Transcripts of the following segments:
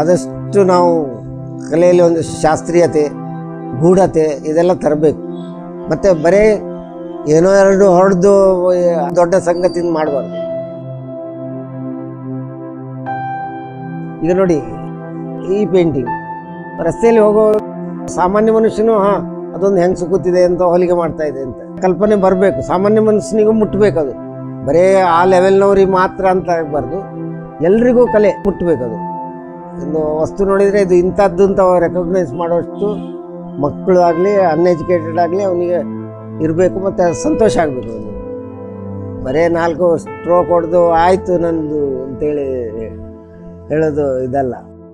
ಆದಷ್ಟು ನಾವು ಕಲೆಯಲ್ಲಿ ಒಂದು ಶಾಸ್ತ್ರೀಯತೆ ಗೂಢತೆ ಇದೆಲ್ಲ ತರಬೇಕು ಮತ್ತು ಬರೀ ಏನೋ ಎರಡು ಹೊಡೆದು ದೊಡ್ಡ ಸಂಗತಿಯಿಂದ ಮಾಡಬಾರ್ದು ಈಗ ನೋಡಿ ಈ ಪೇಂಟಿಂಗ್ ರಸ್ತೆಯಲ್ಲಿ ಹೋಗೋ ಸಾಮಾನ್ಯ ಮನುಷ್ಯನು ಹಾಂ ಅದೊಂದು ಹೆಂಗೆ ಸುಕುತ್ತಿದೆ ಅಂತ ಹೊಲಿಗೆ ಮಾಡ್ತಾ ಇದೆ ಅಂತ ಕಲ್ಪನೆ ಬರಬೇಕು ಸಾಮಾನ್ಯ ಮನುಷ್ಯನಿಗೂ ಮುಟ್ಟಬೇಕು ಅದು ಬರೇ ಆ ಲೆವೆಲ್ನವ್ರಿಗೆ ಮಾತ್ರ ಅಂತ ಆಗಬಾರ್ದು ಎಲ್ರಿಗೂ ಕಲೆ ಮುಟ್ಟಬೇಕದು ಒಂದು ವಸ್ತು ನೋಡಿದರೆ ಇದು ಇಂಥದ್ದು ಅಂತ ರೆಕಗ್ನೈಸ್ ಮಾಡೋಷ್ಟು ಮಕ್ಕಳು ಆಗಲಿ ಅನ್ಎಜುಕೇಟೆಡ್ ಆಗಲಿ ಅವನಿಗೆ ಇರಬೇಕು ಮತ್ತು ಸಂತೋಷ ಆಗಬೇಕು ಅವನಿಗೆ ಬರೇ ನಾಲ್ಕು ಸ್ಟ್ರೋಕ್ ಹೊಡೆದು ಆಯಿತು ನಂದು ಅಂತೇಳಿ ಹೇಳೋದು ಇದಲ್ಲ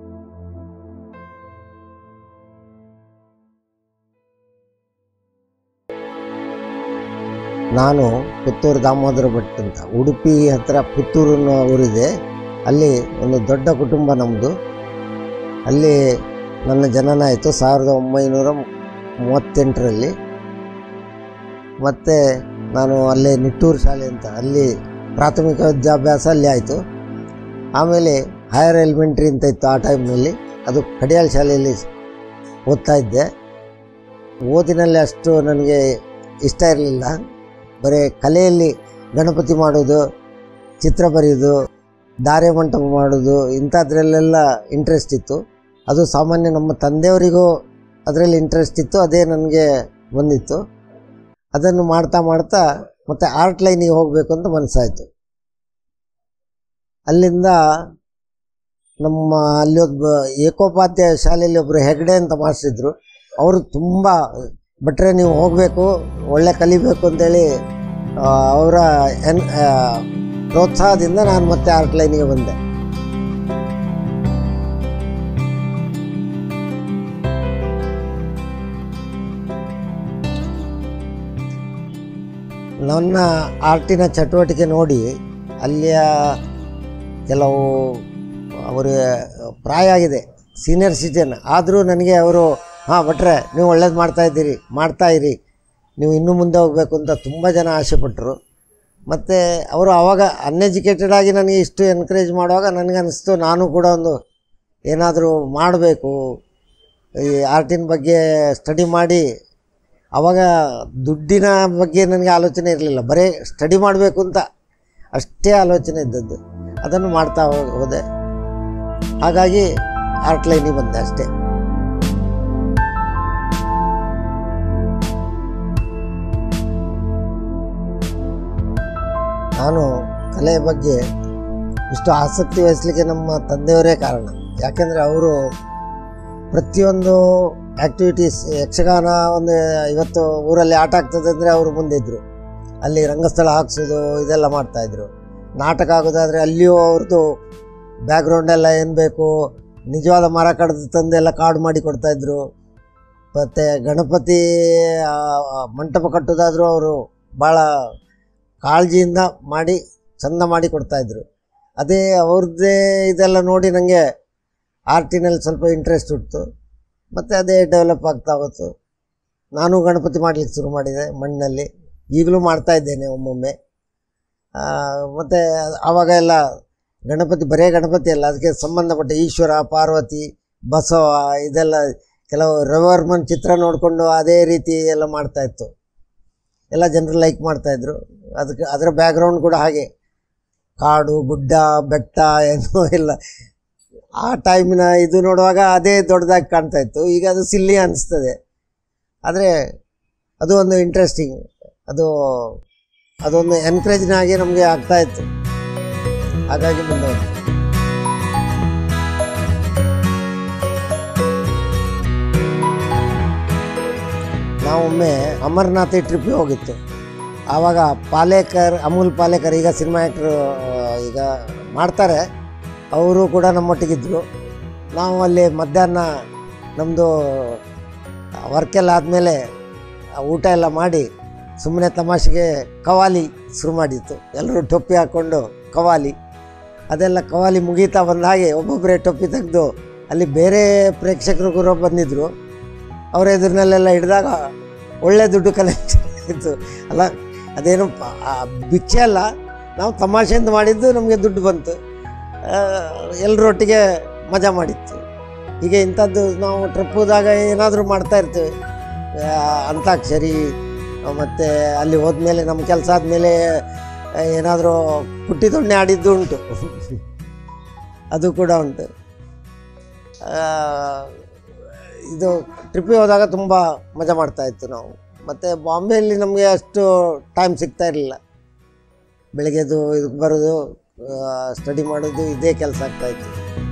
ನಾನು ಪುತ್ತೂರು ದಾಮೋದರ ಭಟ್ ಅಂತ ಉಡುಪಿ ಹತ್ರ ಪುತ್ತೂರು ಅನ್ನೋ ಊರಿದೆ ಅಲ್ಲಿ ಒಂದು ದೊಡ್ಡ ಕುಟುಂಬ ನಮ್ಮದು ಅಲ್ಲಿ ನನ್ನ ಜನನ ಆಯಿತು ಸಾವಿರದ ಒಂಬೈನೂರ ಮೂವತ್ತೆಂಟರಲ್ಲಿ ಮತ್ತು ನಾನು ಅಲ್ಲೇ ನಿಟ್ಟೂರು ಶಾಲೆ ಅಂತ ಅಲ್ಲಿ ಪ್ರಾಥಮಿಕ ವಿದ್ಯಾಭ್ಯಾಸ ಅಲ್ಲಿ ಆಯಿತು ಆಮೇಲೆ ಹೈಯರ್ ಎಲಿಮೆಂಟ್ರಿ ಅಂತ ಇತ್ತು ಆ ಟೈಮ್ನಲ್ಲಿ ಅದು ಕಡಿಯಾಳ ಶಾಲೆಯಲ್ಲಿ ಓದ್ತಾ ಇದ್ದೆ ಓದಿನಲ್ಲಿ ಅಷ್ಟು ನನಗೆ ಇಷ್ಟ ಇರಲಿಲ್ಲ ಬರೀ ಕಲೆಯಲ್ಲಿ ಗಣಪತಿ ಮಾಡೋದು ಚಿತ್ರ ಬರೆಯೋದು ದಾರೆ ಮಂಟಪ ಮಾಡೋದು ಇಂಥದ್ರಲ್ಲೆಲ್ಲ ಇಂಟ್ರೆಸ್ಟ್ ಇತ್ತು ಅದು ಸಾಮಾನ್ಯ ನಮ್ಮ ತಂದೆಯವರಿಗೂ ಅದರಲ್ಲಿ ಇಂಟ್ರೆಸ್ಟ್ ಇತ್ತು ಅದೇ ನನಗೆ ಬಂದಿತ್ತು ಅದನ್ನು ಮಾಡ್ತಾ ಮಾಡ್ತಾ ಮತ್ತು ಆರ್ಟ್ ಲೈನಿಗೆ ಹೋಗಬೇಕು ಅಂತ ಮನಸ್ಸಾಯಿತು ಅಲ್ಲಿಂದ ನಮ್ಮ ಅಲ್ಲಿ ಒಬ್ಬ ಏಕೋಪಾಧ್ಯಾಯ ಶಾಲೆಯಲ್ಲಿ ಒಬ್ಬರು ಹೆಗ್ಡೆ ಅಂತ ಮಾಸ್ಟ್ರಿದ್ರು ಅವರು ತುಂಬ ಬಿಟ್ಟರೆ ನೀವು ಹೋಗಬೇಕು ಒಳ್ಳೆ ಕಲಿಬೇಕು ಅಂತೇಳಿ ಆ, ಅವರ ಎನ್ ಆ, ಪ್ರೋತ್ಸಾಹದಿಂದ ನಾನು ಮತ್ತೆ ಆರ್ಟ್ ಲೈನಿಗೆ ಬಂದೆ ನನ್ನ ಆರ್ಟಿನ ಚಟುವಟಿಕೆ ನೋಡಿ ಅಲ್ಲಿಯ ಕೆಲವು ಅವರು ಪ್ರಾಯ ಆಗಿದೆ ಸೀನಿಯರ್ ಸಿಟಿಜನ್ ಆದರೂ ನನಗೆ ಅವರು ಹಾಂ ಭಟ್ರೆ ನೀವು ಒಳ್ಳೇದು ಮಾಡ್ತಾ ಇದ್ದೀರಿ ಮಾಡ್ತಾ ಇರಿ ನೀವು ಇನ್ನೂ ಮುಂದೆ ಹೋಗಬೇಕು ಅಂತ ತುಂಬ ಜನ ಆಸೆಪಟ್ಟರು ಮತ್ತು ಅವರು ಆವಾಗ ಅನ್ಎಜುಕೇಟೆಡ್ ಆಗಿ ನನಗೆ ಇಷ್ಟು ಎನ್ಕರೇಜ್ ಮಾಡುವಾಗ ನನಗೆ ಅನಿಸ್ತು ನಾನು ಕೂಡ ಒಂದು ಏನಾದರೂ ಮಾಡಬೇಕು ಈ ಆರ್ಟಿನ ಬಗ್ಗೆ ಸ್ಟಡಿ ಮಾಡಿ ಆವಾಗ ದುಡ್ಡಿನ ಬಗ್ಗೆ ನನಗೆ ಆಲೋಚನೆ ಇರಲಿಲ್ಲ ಬರೀ ಸ್ಟಡಿ ಮಾಡಬೇಕು ಅಂತ ಅಷ್ಟೇ ಆಲೋಚನೆ ಇದ್ದದ್ದು ಅದನ್ನು ಮಾಡ್ತಾ ಹೋ- ಹೋದೆ ಹಾಗಾಗಿ ಆರ್ಟ್ ಲೈನಿಗೆ ಬಂದೆ ಅಷ್ಟೇ ನಾನು ಕಲೆಯ ಬಗ್ಗೆ ಇಷ್ಟು ಆಸಕ್ತಿ ವಹಿಸಲಿಕ್ಕೆ ನಮ್ಮ ತಂದೆಯವರೇ ಕಾರಣ ಯಾಕೆಂದರೆ ಅವರು ಪ್ರತಿಯೊಂದು ಆ್ಯಕ್ಟಿವಿಟೀಸ್ ಯಕ್ಷಗಾನ ಒಂದು ಇವತ್ತು ಊರಲ್ಲಿ ಆಟ ಆಗ್ತದೆ ಅಂದರೆ ಅವರು ಮುಂದಿದ್ದರು ಅಲ್ಲಿ ರಂಗಸ್ಥಳ ಹಾಕ್ಸೋದು ಇದೆಲ್ಲ ಮಾಡ್ತಾಯಿದ್ರು ನಾಟಕ ಆಗೋದಾದರೆ ಅಲ್ಲಿಯೂ ಅವ್ರದ್ದು ಬ್ಯಾಕ್ಗ್ರೌಂಡ್ ಎಲ್ಲ ಏನು ಬೇಕು ನಿಜವಾದ ಮರ ಕಡ್ದು ತಂದು ಎಲ್ಲ ಕಾರ್ಡ್ ಮಾಡಿ ಕೊಡ್ತಾಯಿದ್ರು ಮತ್ತು ಗಣಪತಿ ಆ, ಆ, ಮಂಟಪ ಕಟ್ಟೋದಾದರೂ ಅವರು ಭಾಳ ಕಾಳಜಿಯಿಂದ ಮಾಡಿ ಚಂದ ಮಾಡಿ ಕೊಡ್ತಾಯಿದ್ರು ಅದೇ ಅವ್ರದ್ದೇ ಇದೆಲ್ಲ ನೋಡಿ ನನಗೆ ಆರ್ಟಿನಲ್ಲಿ ಸ್ವಲ್ಪ ಇಂಟ್ರೆಸ್ಟ್ ಹುಟ್ಟಿತು ಮತ್ತು ಅದೇ ಡೆವಲಪ್ ಆಗ್ತಾ ಹೋಯ್ತು ನಾನು ಗಣಪತಿ ಮಾಡಲಿಕ್ಕೆ ಶುರು ಮಾಡಿದೆ ಮಣ್ಣಲ್ಲಿ ಈಗಲೂ ಮಾಡ್ತಾ ಇದ್ದೇನೆ ಒಮ್ಮೊಮ್ಮೆ ಮತ್ತು ಆವಾಗ ಎಲ್ಲ ಗಣಪತಿ ಬರೇ ಗಣಪತಿ ಅಲ್ಲ ಅದಕ್ಕೆ ಸಂಬಂಧಪಟ್ಟ ಈಶ್ವರ ಪಾರ್ವತಿ ಬಸವ ಇದೆಲ್ಲ ಕೆಲವು ರವಿವರ್ಮನ್ ಚಿತ್ರ ನೋಡಿಕೊಂಡು ಅದೇ ರೀತಿ ಎಲ್ಲ ಮಾಡ್ತಾಯಿತ್ತು ಎಲ್ಲ ಜನರು ಲೈಕ್ ಮಾಡ್ತಾಯಿದ್ರು ಅದಕ್ಕೆ ಅದರ ಬ್ಯಾಕ್ಗ್ರೌಂಡ್ ಕೂಡ ಹಾಗೆ ಕಾಡು ಗುಡ್ಡ ಬೆಟ್ಟ ಏನೂ ಇಲ್ಲ ಆ ಟೈಮಿನ ಇದು ನೋಡುವಾಗ ಅದೇ ದೊಡ್ಡದಾಗಿ ಕಾಣ್ತಾ ಇತ್ತು ಈಗ ಅದು ಸಿಲ್ಲಿ ಅನಿಸ್ತದೆ ಆದರೆ ಅದು ಒಂದು ಇಂಟ್ರೆಸ್ಟಿಂಗ್ ಅದು ಅದೊಂದು ಎನ್ಕರೇಜ್ನ ಆಗಿ ನಮಗೆ ಆಗ್ತಾ ಇತ್ತು ಹಾಗಾಗಿ ಮುಂದೆ ಹೋದೆ. ನಾವೊಮ್ಮೆ ಅಮರ್ನಾಥ್ ಟ್ರಿಪ್ಪಿಗೆ ಹೋಗಿತ್ತು ಆವಾಗ ಪಾಲೇಕರ್ ಅಮೂಲ್ ಪಾಲೇಕರ್ ಈಗ ಸಿನಿಮಾ ಆ್ಯಕ್ಟ್ರು ಈಗ ಮಾಡ್ತಾರೆ ಅವರು ಕೂಡ ನಮ್ಮೊಟ್ಟಿಗಿದ್ದರು ನಾವು ಅಲ್ಲಿ ಮಧ್ಯಾಹ್ನ ನಮ್ಮದು ವರ್ಕೆಲ್ಲ ಆದಮೇಲೆ ಊಟ ಎಲ್ಲ ಮಾಡಿ ಸುಮ್ಮನೆ ತಮಾಷೆಗೆ ಕವಾಲಿ ಶುರು ಮಾಡಿತ್ತು ಎಲ್ಲರೂ ಟೊಪ್ಪಿ ಹಾಕ್ಕೊಂಡು ಕವಾಲಿ ಅದೆಲ್ಲ ಕವಾಲಿ ಮುಗೀತಾ ಬಂದ ಹಾಗೆ ಒಬ್ಬೊಬ್ಬರೇ ಟೊಪ್ಪಿ ತೆಗೆದು ಅಲ್ಲಿ ಬೇರೆ ಪ್ರೇಕ್ಷಕರು ಕೂಡ ಬಂದಿದ್ದರು ಅವ್ರ ಎದುರಿನಲ್ಲೆಲ್ಲ ಹಿಡಿದಾಗ ಒಳ್ಳೆ ದುಡ್ಡು ಕಲೆಕ್ಷನ್ ಇತ್ತು ಅಲ್ಲ ಅದೇನು ಪ- ಆ ಭಿಕ್ಷೆ ಅಲ್ಲ ನಾವು ತಮಾಷೆಯಿಂದ ಮಾಡಿದ್ದು ನಮಗೆ ದುಡ್ಡು ಬಂತು ಎಲ್ಲರೊಟ್ಟಿಗೆ ಮಜಾ ಮಾಡಿತ್ತು ಹೀಗೆ ಇಂಥದ್ದು ನಾವು ಟ್ರಿಪ್ ಹೋದಾಗ ಏನಾದರೂ ಮಾಡ್ತಾ ಇರ್ತೀವಿ ಆ, ಅಂತಾಕ್ಷರಿ ಮತ್ತು ಅಲ್ಲಿ ಹೋದ್ಮೇಲೆ ನಮ್ಮ ಕೆಲಸ ಆದಮೇಲೆ ಏನಾದರೂ ಪುಟ್ಟಿ ದೊಣ್ಣೆ ಆಡಿದ್ದು ಉಂಟು ಅದು ಕೂಡ ಉಂಟು ಆ, ಇದು ಟ್ರಿಪ್ಪಿಗೆ ಹೋದಾಗ ತುಂಬ ಮಜಾ ಮಾಡ್ತಾ ಇತ್ತು ನಾವು ಮತ್ತು ಬಾಂಬೆಯಲ್ಲಿ ನಮಗೆ ಅಷ್ಟು ಟೈಮ್ ಸಿಗ್ತಾ ಇರಲಿಲ್ಲ ಬೆಳಗ್ಗೆದು ಇದಕ್ಕೆ ಬರೋದು ಸ್ಟಡಿ ಮಾಡೋದು ಇದೇ ಕೆಲಸ ಆಗ್ತಾಯಿತ್ತು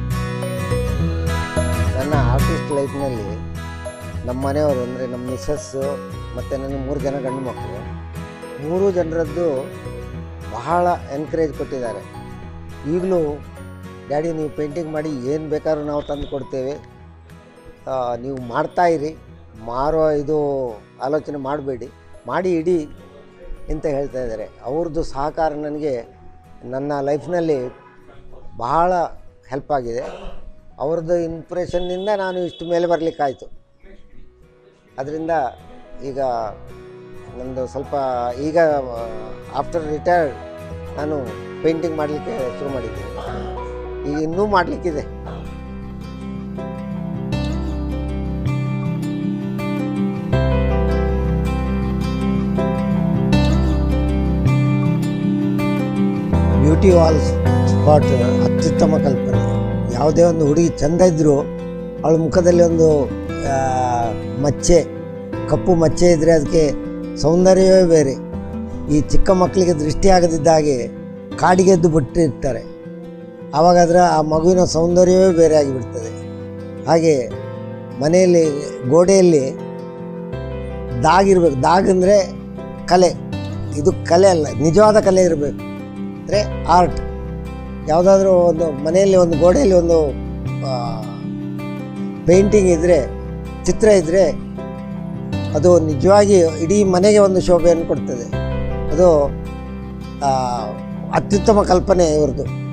ನನ್ನ ಆರ್ಟಿಸ್ಟ್ ಲೈಫ್ನಲ್ಲಿ ನಮ್ಮ ಮನೆಯವರು ಅಂದರೆ ನಮ್ಮ ಮಿಸ್ಸಸ್ಸು ಮತ್ತು ನನಗೆ ಮೂರು ಜನ ಗಂಡು ಮಕ್ಕಳು ಮೂರು ಜನರದ್ದು ಬಹಳ ಎನ್ಕರೇಜ್ ಕೊಟ್ಟಿದ್ದಾರೆ ಈಗಲೂ ಡ್ಯಾಡಿ ನೀವು ಪೇಂಟಿಂಗ್ ಮಾಡಿ ಏನು ಬೇಕಾದ್ರೂ ನಾವು ತಂದು ಕೊಡ್ತೇವೆ ಆ, ನೀವು ಮಾಡ್ತಾ ಇರಿ ಮಾರೋ ಇದು ಆಲೋಚನೆ ಮಾಡಬೇಡಿ ಮಾಡಿ ಇಡಿ ಅಂತ ಹೇಳ್ತಾ ಇದ್ದಾರೆ ಅವ್ರದ್ದು ಸಹಕಾರ ನನಗೆ ನನ್ನ ಲೈಫ್ನಲ್ಲಿ ಬಹಳ ಹೆಲ್ಪ್ ಆಗಿದೆ ಅವ್ರದ್ದು ಇನ್ಪ್ರೆಷನ್ನಿಂದ ನಾನು ಇಷ್ಟು ಮೇಲೆ ಬರಲಿಕ್ಕಾಯಿತು ಅದರಿಂದ ಈಗ ನಂದು ಸ್ವಲ್ಪ ಈಗ ಆಫ್ಟರ್ ರಿಟೈರ್ಡ್ ನಾನು ಪೇಂಟಿಂಗ್ ಮಾಡಲಿಕ್ಕೆ ಶುರು ಮಾಡಿದ್ದೀನಿ ಈಗ ಇನ್ನೂ ಮಾಡಲಿಕ್ಕಿದೆ ಬ್ಯೂಟಿ ವಾಲ್ಸ್ ಸ್ಪಾಟ್ ಅತ್ಯುತ್ತಮ ಕಲ್ಪನೆ ಯಾವುದೇ ಒಂದು ಹುಡುಗಿ ಚಂದ ಇದ್ದರೂ ಅವಳ ಮುಖದಲ್ಲಿ ಒಂದು ಆ, ಮಚ್ಚೆ ಕಪ್ಪು ಮಚ್ಚೆ ಇದ್ದರೆ ಅದಕ್ಕೆ ಸೌಂದರ್ಯವೇ ಬೇರೆ ಈ ಚಿಕ್ಕ ಮಕ್ಕಳಿಗೆ ದೃಷ್ಟಿ ಆಗದಿದ್ದ ಹಾಗೆ ಕಾಡಿಗೆದ್ದು ಬಿಟ್ಟಿರ್ತಾರೆ ಆವಾಗ ಅದರ ಆ ಮಗುವಿನ ಸೌಂದರ್ಯವೇ ಬೇರೆ ಆಗಿಬಿಡ್ತದೆ ಹಾಗೆ ಮನೆಯಲ್ಲಿ ಗೋಡೆಯಲ್ಲಿ ದಾಗಿರ್ಬೇಕು ದಾಗ್ ಅಂದರೆ ಕಲೆ ಇದು ಕಲೆ ಅಲ್ಲ ನಿಜವಾದ ಕಲೆ ಇರಬೇಕು ಅಂದರೆ ಆರ್ಟ್ ಯಾವುದಾದ್ರೂ ಒಂದು ಮನೆಯಲ್ಲಿ ಒಂದು ಗೋಡೆಯಲ್ಲಿ ಒಂದು ಪೇಂಟಿಂಗ್ ಇದ್ದರೆ ಚಿತ್ರ ಇದ್ದರೆ ಅದು ನಿಜವಾಗಿ ಇಡೀ ಮನೆಗೆ ಒಂದು ಶೋಭೆಯನ್ನು ಕೊಡ್ತದೆ ಅದು ಆ, ಅತ್ಯುತ್ತಮ ಕಲ್ಪನೆ ಇವ್ರದ್ದು